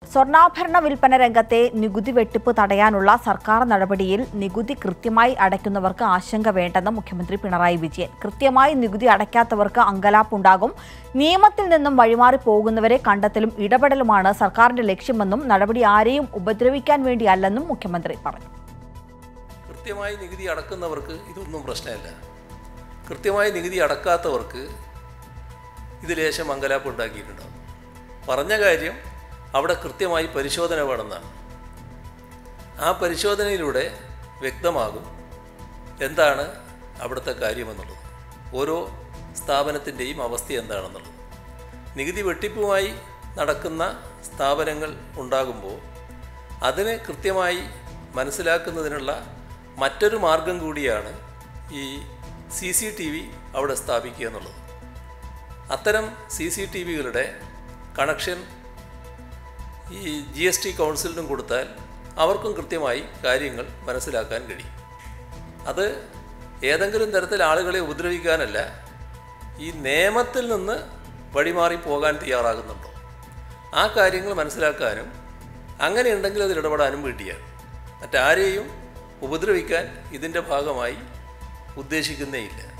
സ്വർണ്ണാഭരണ വിൽപ്പന രംഗത്തെ നികുതി വെട്ടിപ്പ് തടയാനുള്ള സർക്കാർ നടപടിയിൽ നികുതി കൃത്യമായി അടയ്ക്കുന്നവർക്ക് ആശങ്ക വേണ്ടെന്ന് മുഖ്യമന്ത്രി പിണറായി വിജയൻ കൃത്യമായി നികുതി അടയ്ക്കാത്തവർക്ക് അങ്കലാപ്പുണ്ടാകും നിയമത്തിൽ നിന്നും വഴിമാറി പോകുന്നവരെ കണ്ടെത്തലും ഇടപെടലുമാണ് സർക്കാരിന്റെ ലക്ഷ്യമെന്നും നടപടി ആരെയും ഉപദ്രവിക്കാൻ വേണ്ടിയല്ലെന്നും മുഖ്യമന്ത്രി പറഞ്ഞു കൃത്യമായി നികുതി അടക്കുന്നവർക്ക് ഇതൊന്നും പ്രശ്നമല്ല കൃത്യമായി നികുതി അടക്കാത്തവർക്ക് ഇത് ലേശം അങ്കലാപ്പ് ഉണ്ടാക്കിയിട്ടുണ്ടാവും പറഞ്ഞ കാര്യം അവിടെ കൃത്യമായി പരിശോധന വേണമെന്നാണ് ആ പരിശോധനയിലൂടെ വ്യക്തമാകും എന്താണ് അവിടുത്തെ കാര്യമെന്നുള്ളത് ഓരോ സ്ഥാപനത്തിൻ്റെയും അവസ്ഥ എന്താണെന്നുള്ളത് നികുതി വെട്ടിപ്പുമായി നടക്കുന്ന സ്ഥാപനങ്ങൾ ഉണ്ടാകുമ്പോൾ അതിന് കൃത്യമായി മനസ്സിലാക്കുന്നതിനുള്ള മറ്റൊരു മാർഗം കൂടിയാണ് ഈ സി സി ടി വി അവിടെ സ്ഥാപിക്കുക എന്നുള്ളത് അത്തരം സി സി ടി വികളുടെ കണക്ഷൻ ഈ ജി എസ് ടി കൗൺസിലിനും കൊടുത്താൽ അവർക്കും കൃത്യമായി കാര്യങ്ങൾ മനസ്സിലാക്കാൻ കഴിയും അത് ഏതെങ്കിലും തരത്തിൽ ആളുകളെ ഉപദ്രവിക്കാനല്ല ഈ നിയമത്തിൽ നിന്ന് വഴിമാറി പോകാൻ തയ്യാറാകുന്നുണ്ടോ ആ കാര്യങ്ങൾ മനസ്സിലാക്കാനും അങ്ങനെയുണ്ടെങ്കിൽ അതിൽ ഇടപെടാനും വേണ്ടിയാണ് മറ്റാരെയും ഉപദ്രവിക്കാൻ ഇതിൻ്റെ ഭാഗമായി ഉദ്ദേശിക്കുന്നേയില്ല